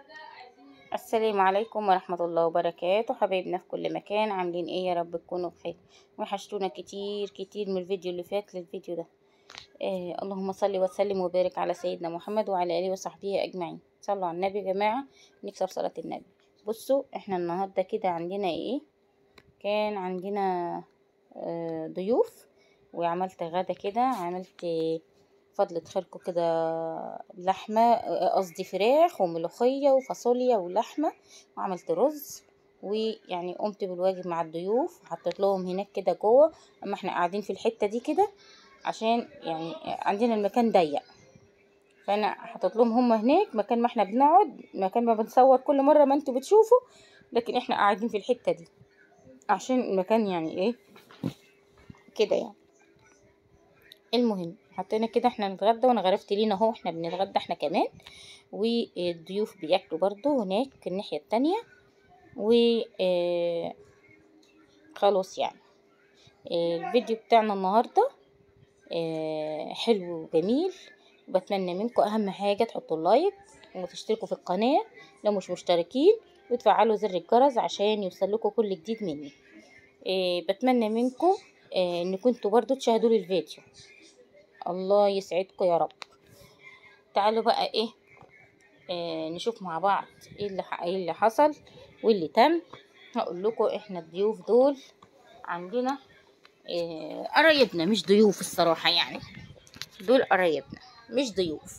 السلام عليكم ورحمة الله وبركاته حبايبنا في كل مكان عاملين ايه يا رب تكونوا بخير وحشتونا كتير كتير من الفيديو اللي فات للفيديو ده آه اللهم صل وسلم وبارك على سيدنا محمد وعلى اله وصحبه اجمعين صلوا على النبي يا جماعة نكسر صلاة النبي بصوا احنا النهاردة كده عندنا ايه كان عندنا آه ضيوف وعملت غدا كده عملت فضلة خيركم كده لحمة قصدي فراخ وملوخية وفاصوليا ولحمة وعملت رز ويعني قمت بالواجب مع الضيوف حطيت لهم هناك كده جوه اما احنا قاعدين في الحتة دي كده عشان يعني عندنا المكان ضيق فانا حطيت لهم هم هناك مكان ما احنا بنقعد مكان ما بنصور كل مرة ما انتوا بتشوفوا لكن احنا قاعدين في الحتة دي عشان المكان يعني ايه كده يعني المهم حطينا كده احنا نتغدى وانا غرفت لينا اهو احنا بنتغدى احنا كمان والضيوف بياكلوا برضو هناك في الناحية التانية و اه خلاص يعني اه الفيديو بتاعنا النهاردة اه حلو وجميل وبتمنى منكم اهم حاجة تحطوا اللايك وتشتركوا في القناة لو مش مشتركين وتفعلوا زر الجرس عشان يوصلكوا كل جديد مني اه بتمنى منكم اه ان كنتوا برضو تشاهدوا لي الفيديو الله يسعدكم يا رب تعالوا بقى ايه آه نشوف مع بعض ايه اللي ايه اللي حصل واللي تم هقول لكم احنا الضيوف دول عندنا آه قرايبنا مش ضيوف الصراحه يعني دول قرايبنا مش ضيوف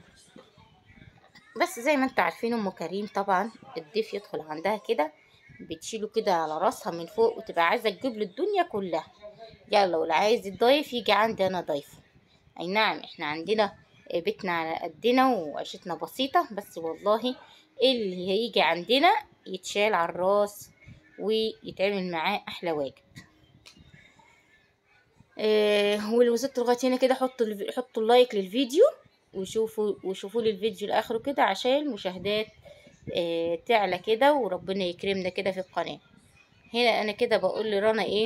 بس زي ما انتوا عارفين ام كريم طبعا الضيف يدخل عندها كده بتشيله كده على راسها من فوق وتبقى عايزه تجيب له الدنيا كلها يلا واللي عايز الضيف يجي عندي انا ضيفه اي نعم احنا عندنا بيتنا على قدنا وعيشتنا بسيطة بس والله اللي هيجي عندنا يتشال على الراس ويتعمل معاه احلى واجب اه واللي وصلتوا لغايه هنا كده حطوا حطوا اللايك للفيديو وشوفوا وشوفوا لي الفيديو لاخره كده عشان المشاهدات اه تعلى كده وربنا يكرمنا كده في القناه هنا انا كده بقول لرنا ايه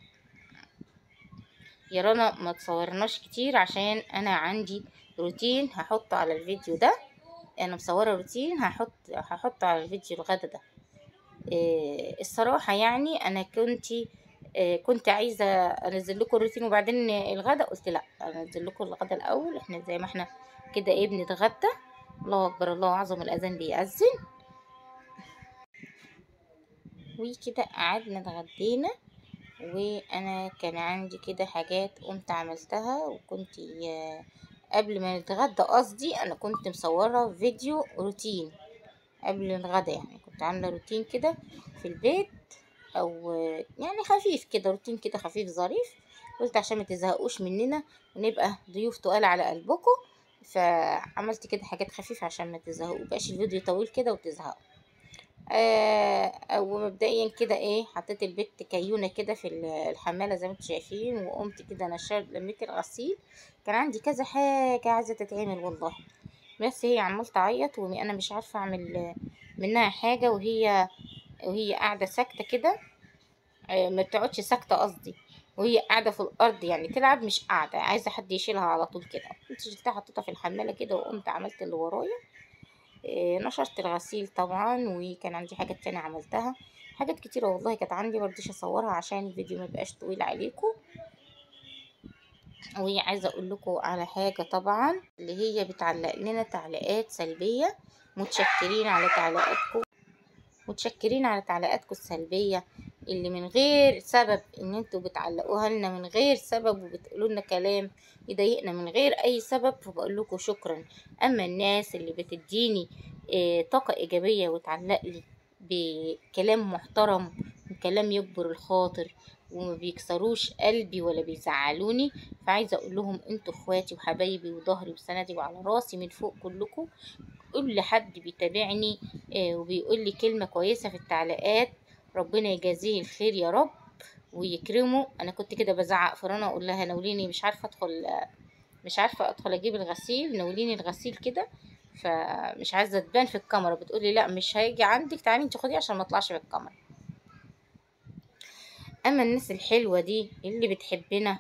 يا رنا ما تصورناش كتير عشان انا عندي روتين هحطه على الفيديو ده انا مصوره روتين هحط هحطه على الفيديو الغدا ده إيه الصراحه يعني انا كنت إيه كنت عايزه انزل لكم الروتين وبعدين الغدا قلت لا انزل لكم الغدا الاول احنا زي ما احنا كده ايه بنتغدى الله اكبر الله اعظم الاذان بيأذن وكده قعدنا اتغدينا وانا كان عندي كده حاجات قمت عملتها وكنت قبل ما نتغدى قصدي انا كنت مصوره فيديو روتين قبل الغدا يعني كنت عامله روتين كده في البيت او يعني خفيف كده روتين كده خفيف ظريف قلت عشان ما تزهقوش مننا ونبقى ضيوف تقال على قلبكم فعملت كده حاجات خفيفه عشان ما تزهقوا بقاش الفيديو طويل كده وتزهقوا آه ومبدئيا كده ايه حطيت البت كيونه كده في الحماله زي ما انتم شايفين وقمت كده نشرت لميت الغسيل كان عندي كذا حاجه عايزه تتعمل والله بس هي عمال تعيط وانا مش عارفه اعمل منها حاجه وهي وهي قاعده ساكته كده آه ما بتقعدش ساكته قصدي وهي قاعده في الارض يعني تلعب مش قاعده عايزه حد يشيلها على طول كده قمت شلتها حطيتها في الحماله كده وقمت عملت اللي ورايا نشرت الغسيل طبعا وكان عندي حاجات تانية عملتها حاجات كتيرة والله كانت عندي مرضيش اصورها عشان الفيديو ما يبقاش طويل عليكم وهي عايزة اقول لكم على حاجة طبعا اللي هي بتعلق لنا تعليقات سلبية متشكرين على تعليقاتكم متشكرين على تعليقاتكم السلبية اللي من غير سبب ان انتوا بتعلقوها لنا من غير سبب وبتقولوا لنا كلام يضايقنا من غير اي سبب فبقول لكم شكرا اما الناس اللي بتديني اه طاقة ايجابية وتعلق لي بكلام محترم وكلام يكبر الخاطر وما بيكسروش قلبي ولا بيزعلوني فعايزه اقول لهم انتوا اخواتي وحبايبي وظهري وسندي وعلى راسي من فوق كلكم كل حد بيتابعني اه وبيقول لي كلمه كويسه في التعليقات ربنا يجازيه الخير يا رب ويكرمه انا كنت كده بزعق في رنا اقول لها ناوليني مش عارفه ادخل مش عارفه ادخل اجيب الغسيل ناوليني الغسيل كده فمش عايزه تبان في الكاميرا بتقولي لا مش هيجي عندك تعالي انت خديه عشان ما اطلعش في الكاميرا اما الناس الحلوه دي اللي بتحبنا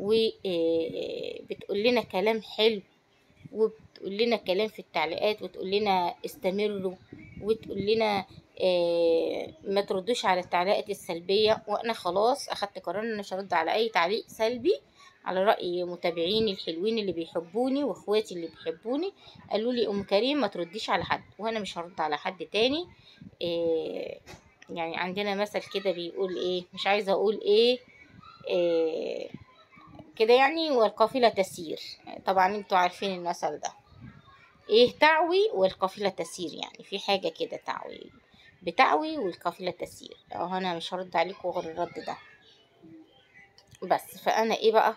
وبتقول لنا كلام حلو وبتقول لنا كلام في التعليقات وتقول لنا استمروا وتقول لنا آه ما تردوش على التعليقات السلبية وانا خلاص اخدت قرار ان مش هرد على اي تعليق سلبي على رأي متابعيني الحلوين اللي بيحبوني واخواتي اللي بيحبوني قالوا لي ام كريم ما ترديش على حد وانا مش هرد على حد تاني آه يعني عندنا مثل كده بيقول ايه مش عايزه اقول ايه, إيه كده يعني والقافلة تسير طبعا انتوا عارفين المثل ده ايه تعوي والقافلة تسير يعني في حاجة كده تعوي بتعوي والقافلة تسير اه انا مش هرد عليكم غير الرد ده بس فانا ايه بقى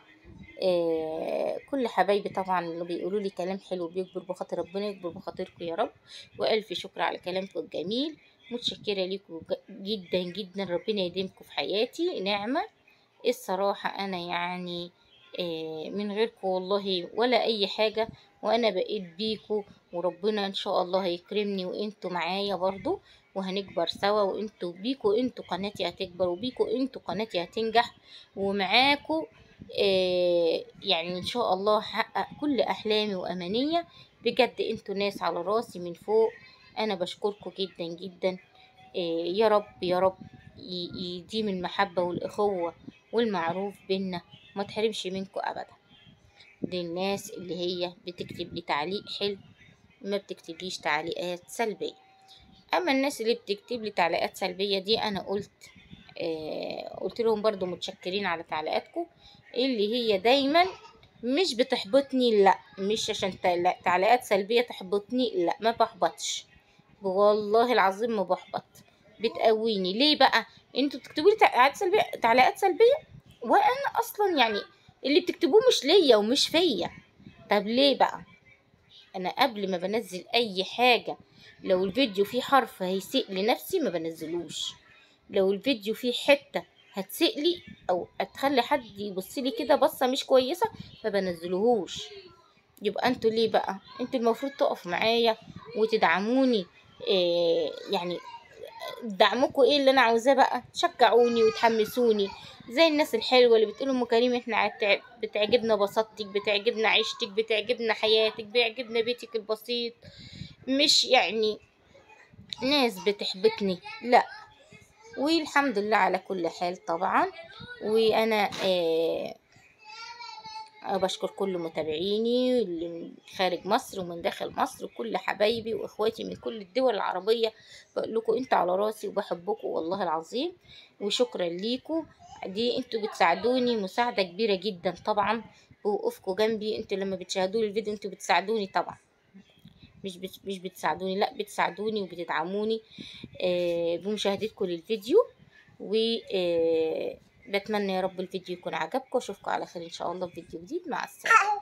إيه كل حبايبي طبعا اللي بيقولوا لي كلام حلو بيكبر بخاطر ربنا يكبر بخاطركم يا رب والف شكر على كلامكم الجميل متشكرة ليكم جدا جدا ربنا يديمكم في حياتي نعمة الصراحة أنا يعني من غيركم والله ولا أي حاجة وأنا بقيت بيكم وربنا إن شاء الله هيكرمني وإنتوا معايا برضو وهنكبر سوا وإنتوا بيكوا إنتوا قناتي هتكبر وبيكوا إنتوا قناتي هتنجح ومعاكوا يعني إن شاء الله هحقق كل أحلامي وأمانية بجد إنتوا ناس على راسي من فوق انا بشكركم جدا جدا إيه يا رب يا رب يديم المحبة والأخوة والمعروف بينا ما تحرمش منكم أبدا دي الناس اللي هي بتكتب لي تعليق حلو ما بتكتبليش تعليقات سلبية أما الناس اللي بتكتب لي تعليقات سلبية دي أنا قلت إيه قلت لهم برضو متشكرين على تعليقاتكم اللي هي دايما مش بتحبطني لا مش عشان تعليقات سلبية تحبطني لا ما بحبطش والله العظيم ما بحبط بتقويني ليه بقى انتوا بتكتبوا لي تعليقات سلبيه تعليقات سلبيه وانا اصلا يعني اللي بتكتبوه مش ليا ومش فيا طب ليه بقى انا قبل ما بنزل اي حاجه لو الفيديو فيه حرف هيسيء لنفسي ما بنزلوش لو الفيديو فيه حته هتسيء لي او هتخلي حد يبص لي كده بصه مش كويسه ما بنزلوهوش يبقى انتوا ليه بقى انتوا المفروض تقفوا معايا وتدعموني إيه يعني دعمكم ايه اللي انا عاوزاه بقى تشجعوني وتحمسوني زي الناس الحلوه اللي بتقول ام كريم احنا بتعجبنا بساطتك بتعجبنا عيشتك بتعجبنا حياتك بيعجبنا بيتك البسيط مش يعني ناس بتحبطني لا والحمد لله على كل حال طبعا وانا إيه بشكر كل متابعيني اللي من خارج مصر ومن داخل مصر وكل حبايبي واخواتي من كل الدول العربية بقول لكم انتوا على راسي وبحبكم والله العظيم وشكرا ليكم دي انتوا بتساعدوني مساعدة كبيرة جدا طبعا بوقوفكم جنبي انتوا لما بتشاهدوا الفيديو انتوا بتساعدوني طبعا مش بت... مش بتساعدوني لا بتساعدوني وبتدعموني آه بمشاهدتكم للفيديو و آه بتمنى يا رب الفيديو يكون عجبكم اشوفكم على خير ان شاء الله في فيديو جديد مع السلامه